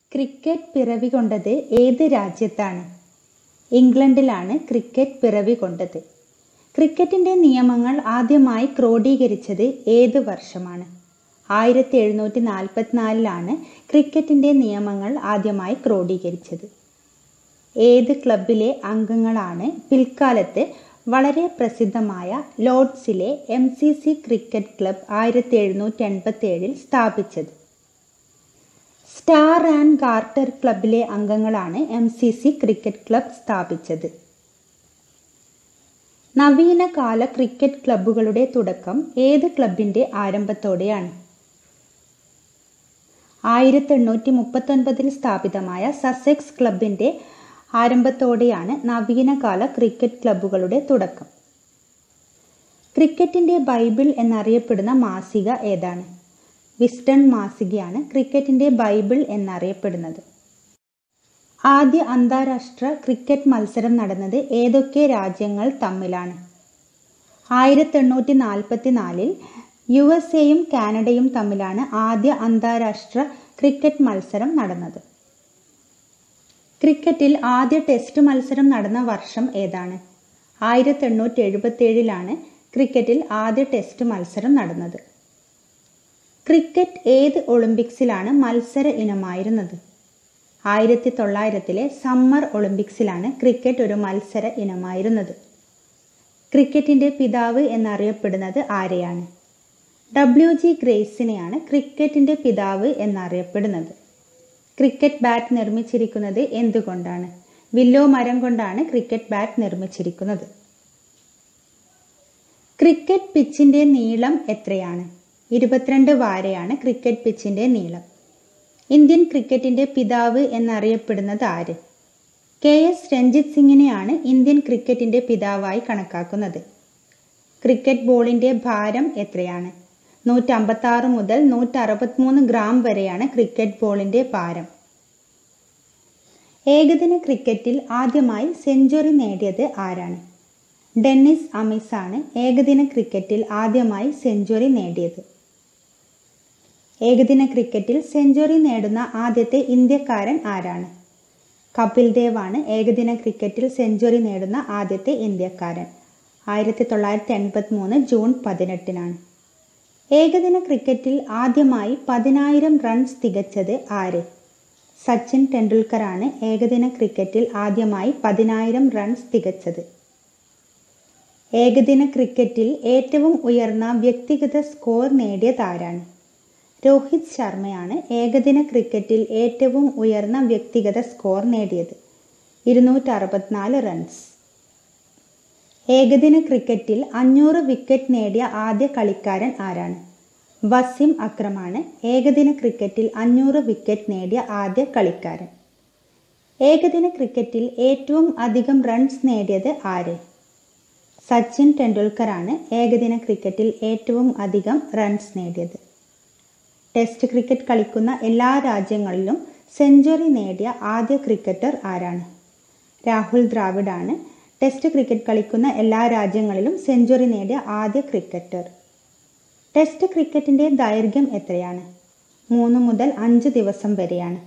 cricket പിറവികൊണ്ടത് ഏത് രാജ്യത്താണ് ഇംഗ്ലണ്ടിലാണ് cricket പിറവികൊണ്ടത് ക്രിക്കറ്റിൻ്റെ നിയമങ്ങൾ ആദ്യമായി ക്രോഡീകരിച്ചത് ഏത് വർഷമാണ് ആയിരത്തി എഴുന്നൂറ്റി നാൽപ്പത്തിനാലിലാണ് ക്രിക്കറ്റിൻ്റെ നിയമങ്ങൾ ആദ്യമായി ക്രോഡീകരിച്ചത് ഏത് ക്ലബിലെ അംഗങ്ങളാണ് പിൽക്കാലത്ത് വളരെ പ്രസിദ്ധമായ ലോർഡ്സിലെ M C C cricket club ആയിരത്തി എഴുന്നൂറ്റി എൺപത്തി ഏഴിൽ സ്ഥാപിച്ചത് സ്റ്റാർ ആൻഡ് ഗാർട്ടർ ക്ലബിലെ അംഗങ്ങളാണ് M C C cricket club സ്ഥാപിച്ചത് നവീനകാല ക്രിക്കറ്റ് ക്ലബ്ബുകളുടെ തുടക്കം ഏത് ക്ലബിൻ്റെ ആരംഭത്തോടെയാണ് ആയിരത്തി എണ്ണൂറ്റി മുപ്പത്തൊൻപതിൽ സ്ഥാപിതമായ സസെക്സ് ക്ലബിൻ്റെ ആരംഭത്തോടെയാണ് നവീനകാല ക്രിക്കറ്റ് ക്ലബ്ബുകളുടെ തുടക്കം ക്രിക്കറ്റിൻ്റെ ബൈബിൾ എന്നറിയപ്പെടുന്ന മാസിക ഏതാണ് വിസ്റ്റൺ മാസികയാണ് ക്രിക്കറ്റിൻ്റെ ബൈബിൾ എന്നറിയപ്പെടുന്നത് ആദ്യ അന്താരാഷ്ട്ര ക്രിക്കറ്റ് മത്സരം നടന്നത് ഏതൊക്കെ രാജ്യങ്ങൾ തമ്മിലാണ് ആയിരത്തി എണ്ണൂറ്റി നാൽപ്പത്തി നാലിൽ യു എസ് എയും കാനഡയും തമ്മിലാണ് ആദ്യ അന്താരാഷ്ട്ര ക്രിക്കറ്റ് മത്സരം നടന്നത് ക്രിക്കറ്റിൽ ആദ്യ ടെസ്റ്റ് മത്സരം നടന്ന വർഷം ഏതാണ് ആയിരത്തി എണ്ണൂറ്റി എഴുപത്തി ഏഴിലാണ് ക്രിക്കറ്റിൽ ആദ്യ ടെസ്റ്റ് മത്സരം നടന്നത് ക്രിക്കറ്റ് ഏത് ഒളിമ്പിക്സിലാണ് മത്സര ഇനമായിരുന്നത് ആയിരത്തി തൊള്ളായിരത്തിലെ സമ്മർ ഒളിമ്പിക്സിലാണ് ക്രിക്കറ്റ് ഒരു മത്സര ഇനമായിരുന്നത് ക്രിക്കറ്റിൻ്റെ പിതാവ് എന്നറിയപ്പെടുന്നത് ആരെയാണ് ഡബ്ല്യു ജി ഗ്രേസിനെയാണ് ക്രിക്കറ്റിൻ്റെ പിതാവ് എന്നറിയപ്പെടുന്നത് ക്രിക്കറ്റ് ബാറ്റ് നിർമ്മിച്ചിരിക്കുന്നത് എന്തുകൊണ്ടാണ് വില്ലോ മരം കൊണ്ടാണ് ക്രിക്കറ്റ് ബാറ്റ് നിർമ്മിച്ചിരിക്കുന്നത് ക്രിക്കറ്റ് പിച്ചിൻ്റെ നീളം എത്രയാണ് ഇരുപത്തിരണ്ട് വാരയാണ് ക്രിക്കറ്റ് പിച്ചിൻ്റെ നീളം ഇന്ത്യൻ ക്രിക്കറ്റിൻ്റെ പിതാവ് എന്നറിയപ്പെടുന്നത് ആര് കെ എസ് രഞ്ജിത് സിംഗിനെയാണ് ഇന്ത്യൻ ക്രിക്കറ്റിൻ്റെ പിതാവായി കണക്കാക്കുന്നത് ക്രിക്കറ്റ് ബോളിൻ്റെ ഭാരം എത്രയാണ് നൂറ്റമ്പത്താറ് മുതൽ നൂറ്ററുപത്തിമൂന്ന് ഗ്രാം വരെയാണ് ക്രിക്കറ്റ് ബോളിൻ്റെ ഭാരം ഏകദിന ക്രിക്കറ്റിൽ ആദ്യമായി സെഞ്ചുറി നേടിയത് ആരാണ് ഡെന്നിസ് അമിസ് ആണ് ഏകദിന ക്രിക്കറ്റിൽ ആദ്യമായി സെഞ്ചുറി നേടിയത് ഏകദിന ക്രിക്കറ്റിൽ സെഞ്ചുറി നേടുന്ന ആദ്യത്തെ ഇന്ത്യക്കാരൻ ആരാണ് കപിൽ ദേവ് ആണ് ഏകദിന ക്രിക്കറ്റിൽ സെഞ്ചുറി നേടുന്ന ആദ്യത്തെ ഇന്ത്യക്കാരൻ ആയിരത്തി തൊള്ളായിരത്തി എൺപത്തി മൂന്ന് ജൂൺ പതിനെട്ടിനാണ് ഏകദിന ക്രിക്കറ്റിൽ ആദ്യമായി പതിനായിരം റൺസ് തികച്ചത് ആര് സച്ചിൻ ടെണ്ടുൽക്കറാണ് ഏകദിന ക്രിക്കറ്റിൽ ആദ്യമായി പതിനായിരം റൺസ് തികച്ചത് ഏകദിന ക്രിക്കറ്റിൽ ഏറ്റവും ഉയർന്ന വ്യക്തിഗത സ്കോർ നേടിയത് ആരാണ് രോഹിത് ശർമ്മയാണ് ഏകദിന ക്രിക്കറ്റിൽ ഏറ്റവും ഉയർന്ന വ്യക്തിഗത സ്കോർ നേടിയത് ഇരുന്നൂറ്റി അറുപത്തിനാല് റൺസ് ഏകദിന ക്രിക്കറ്റിൽ അഞ്ഞൂറ് വിക്കറ്റ് നേടിയ ആദ്യ കളിക്കാരൻ ആരാണ് വസിം അക്രമാണ് ഏകദിന ക്രിക്കറ്റിൽ അഞ്ഞൂറ് വിക്കറ്റ് നേടിയ ആദ്യ കളിക്കാരൻ ഏകദിന ക്രിക്കറ്റിൽ ഏറ്റവും അധികം റൺസ് നേടിയത് ആര് സച്ചിൻ ടെണ്ടുൽക്കറാണ് ഏകദിന ക്രിക്കറ്റിൽ ഏറ്റവും അധികം റൺസ് നേടിയത് ടെസ്റ്റ് ക്രിക്കറ്റ് കളിക്കുന്ന എല്ലാ രാജ്യങ്ങളിലും സെഞ്ചുറി നേടിയ ആദ്യ ക്രിക്കറ്റർ ആരാണ് രാഹുൽ ദ്രാവിഡാണ് ടെസ്റ്റ് ക്രിക്കറ്റ് കളിക്കുന്ന എല്ലാ രാജ്യങ്ങളിലും സെഞ്ചുറി നേടിയ ആദ്യ ക്രിക്കറ്റർ ടെസ്റ്റ് ക്രിക്കറ്റിൻ്റെ ദൈർഘ്യം എത്രയാണ് മൂന്ന് മുതൽ അഞ്ച് ദിവസം വരെയാണ്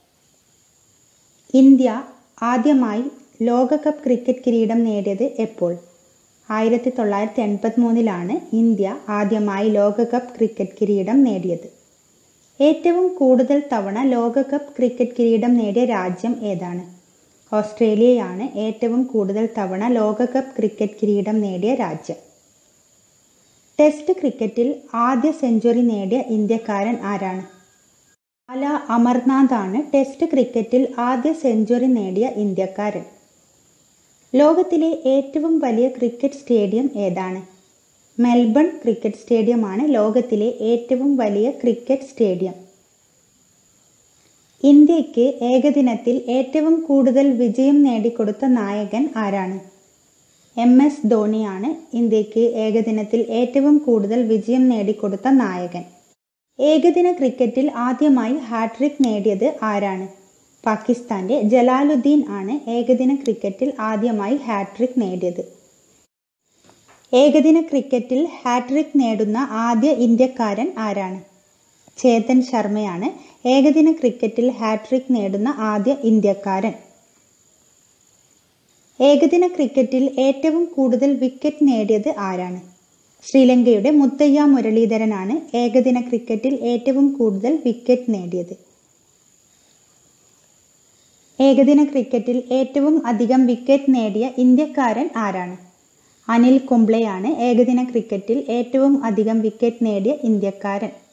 ഇന്ത്യ ആദ്യമായി ലോകകപ്പ് ക്രിക്കറ്റ് കിരീടം നേടിയത് എപ്പോൾ ആയിരത്തി തൊള്ളായിരത്തി എൺപത്തി മൂന്നിലാണ് ഇന്ത്യ ആദ്യമായി ലോകകപ്പ് ക്രിക്കറ്റ് കിരീടം നേടിയത് ഏറ്റവും കൂടുതൽ തവണ ലോകകപ്പ് ക്രിക്കറ്റ് കിരീടം നേടിയ രാജ്യം ഏതാണ് ഓസ്ട്രേലിയയാണ് ഏറ്റവും കൂടുതൽ തവണ ലോകകപ്പ് ക്രിക്കറ്റ് കിരീടം നേടിയ രാജ്യം ടെസ്റ്റ് ക്രിക്കറ്റിൽ ആദ്യ സെഞ്ചുറി നേടിയ ഇന്ത്യക്കാരൻ ആരാണ് അല അമർനാഥാണ് ടെസ്റ്റ് ക്രിക്കറ്റിൽ ആദ്യ സെഞ്ചുറി നേടിയ ഇന്ത്യക്കാരൻ ലോകത്തിലെ ഏറ്റവും വലിയ ക്രിക്കറ്റ് സ്റ്റേഡിയം ഏതാണ് മെൽബൺ ക്രിക്കറ്റ് സ്റ്റേഡിയമാണ് ലോകത്തിലെ ഏറ്റവും വലിയ ക്രിക്കറ്റ് സ്റ്റേഡിയം ഇന്ത്യക്ക് ഏകദിനത്തിൽ ഏറ്റവും കൂടുതൽ വിജയം നേടിക്കൊടുത്ത നായകൻ ആരാണ് എം എസ് ധോണിയാണ് ഇന്ത്യക്ക് ഏകദിനത്തിൽ ഏറ്റവും കൂടുതൽ വിജയം നേടിക്കൊടുത്ത നായകൻ ഏകദിന ക്രിക്കറ്റിൽ ആദ്യമായി ഹാട്രിക് നേടിയത് ആരാണ് പാകിസ്ഥാന്റെ ജലാലുദ്ദീൻ ആണ് ഏകദിന ക്രിക്കറ്റിൽ ആദ്യമായി ഹാട്രിക് നേടിയത് ഏകദിന ക്രിക്കറ്റിൽ ഹാട്രിക് നേടുന്ന ആദ്യ ഇന്ത്യക്കാരൻ ആരാണ് ചേതൻ ശർമ്മയാണ് ഏകദിന ക്രിക്കറ്റിൽ ഹാട്രിക് നേടുന്ന ആദ്യ ഇന്ത്യക്കാരൻ ഏകദിന ക്രിക്കറ്റിൽ ഏറ്റവും കൂടുതൽ വിക്കറ്റ് നേടിയത് ആരാണ് ശ്രീലങ്കയുടെ മുത്തയ്യ മുരളീധരനാണ് ഏകദിന ക്രിക്കറ്റിൽ ഏറ്റവും കൂടുതൽ വിക്കറ്റ് നേടിയത് ഏകദിന ക്രിക്കറ്റിൽ ഏറ്റവും അധികം വിക്കറ്റ് നേടിയ ഇന്ത്യക്കാരൻ ആരാണ് അനിൽ കുംബ്ലെയാണ് ഏകദിന ക്രിക്കറ്റിൽ ഏറ്റവും അധികം വിക്കറ്റ് നേടിയ ഇന്ത്യക്കാരൻ